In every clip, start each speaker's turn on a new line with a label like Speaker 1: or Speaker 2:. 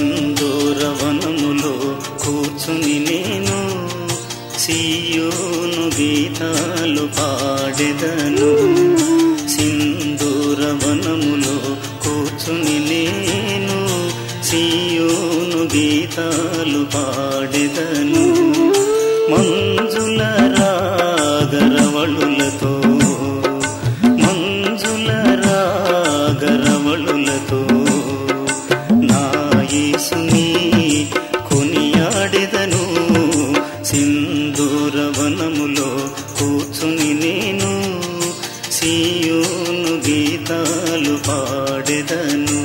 Speaker 1: సింధూరవనములో కూర్చుని నేను సీయోను గీతాలు పాడెదను సింధూరవనములో కూర్చుని నేను సీయోను గీతాలు పాడెదను మంజుల రాగరవళులతో మంజుల రాగరవళులతో నా యేసుని కొనియాడెదను సింధూరవనములో కూర్చుని నేను సీయోను గీతాలు పాడెదను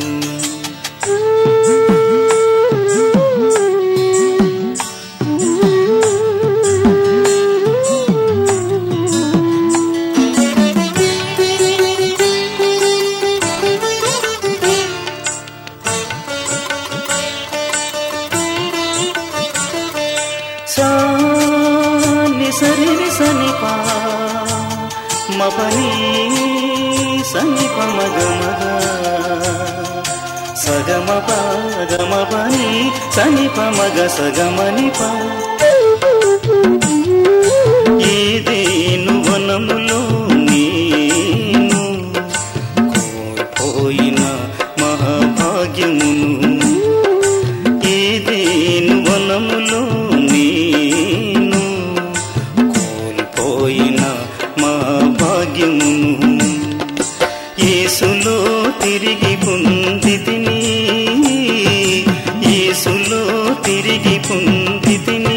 Speaker 1: సాని సరి సనిపా మపని సనిప మగ మగ సగమ గమ పని సనిప మగ సగమని పా ఏదేను వనములో నేను కోల్పోయిన మహాభాగ్యమును ఏదేను వనములో నేను కోల్పోయిన మా భాగ్యమును యేసులో తిరిగి పొందితిని యేసులో తిరిగి పొందితిని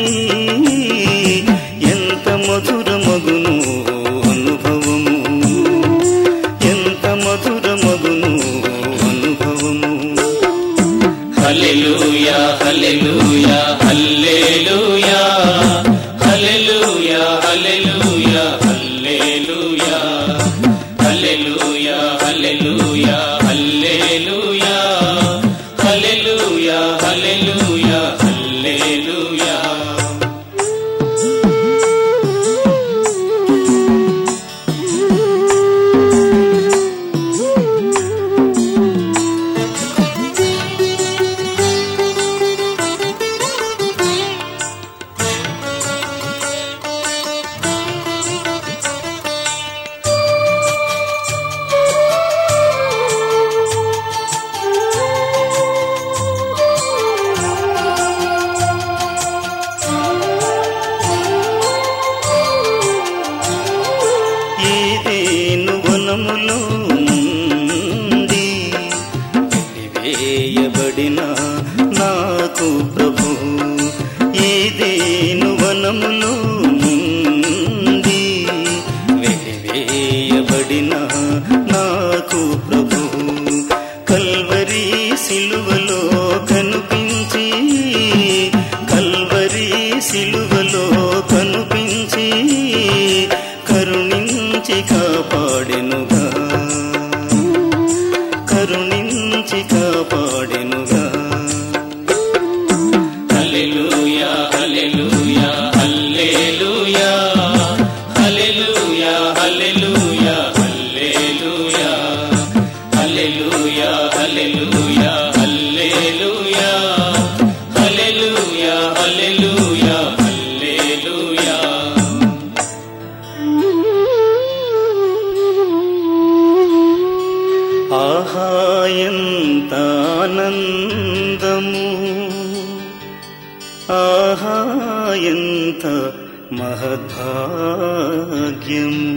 Speaker 1: ఎంత మధుర మగును అనుభవము ఎంత మధుర మగును అనుభవము
Speaker 2: హల్లెలూయా హల్లెలూయా హల్లెలూయా హల్లెలూయా హల్లెలూయా హల్లెలూయా హల్లెలూయా హల్లెలూయా హల్లెలూయా హల్లెలూయా హల్లెలూయా హల్లెలూయా
Speaker 1: ఏదేను వనములో నుండి వేయబడిన నాకు ప్రభు ఏదేను వనములో నుండి వెలివేయబడిన నాకు ప్రభు కల్వరి సిలువలో కనిపించి కల్వరి సిలువలో కనిపించి కరుణించి కాపాడెనుగా కరుణించి కాపాడెనుగా
Speaker 2: హల్లెలూయా హల్లెలూయా హల్లెలూయా హల్లెలూయా హల్లెలూయా హల్లెలూయా హల్లెలూయా హల్లెలూయా హల్లెలూయా హల్లెలూయా హల్లెలూయా హల్లెలూయా
Speaker 1: ఆహా ఎంత ఆనందము ఆహా ఎంత మహద్భాగ్యము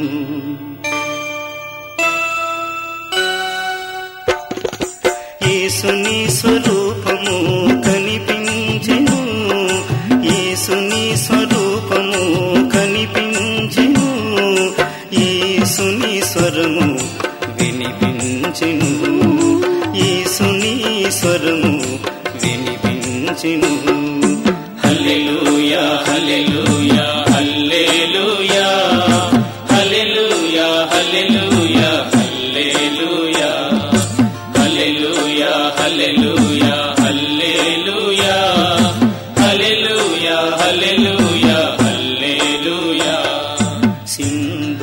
Speaker 1: యేసుని స్వరూపము కనిపించెను యేసుని స్వరూపము కనిపించెను యేసుని స్వరము వినిపించెను యేసుని స్వరము వినిపించెను
Speaker 2: హల్లెలూయా హల్లెలూయా హల్లెలూయా హల్లెలూయా హల్లెలూయా హల్లెలూయా హల్లెలూయా హల్లెలూయా హల్లెలూయా హల్లెలూయా హల్లెలూయా హల్లెలూయా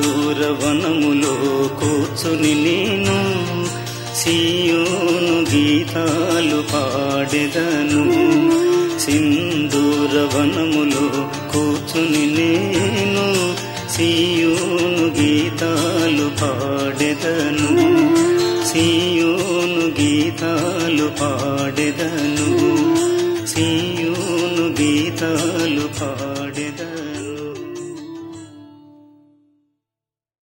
Speaker 1: సింధూరవనములో కూర్చుని నేను సీయోను గీ గీతాలు పాడెదను సింధూర వనములో కూర్చుని నేను సీయోను గీతాలు పాడెదను సీయోను గీతాలు పాడెదను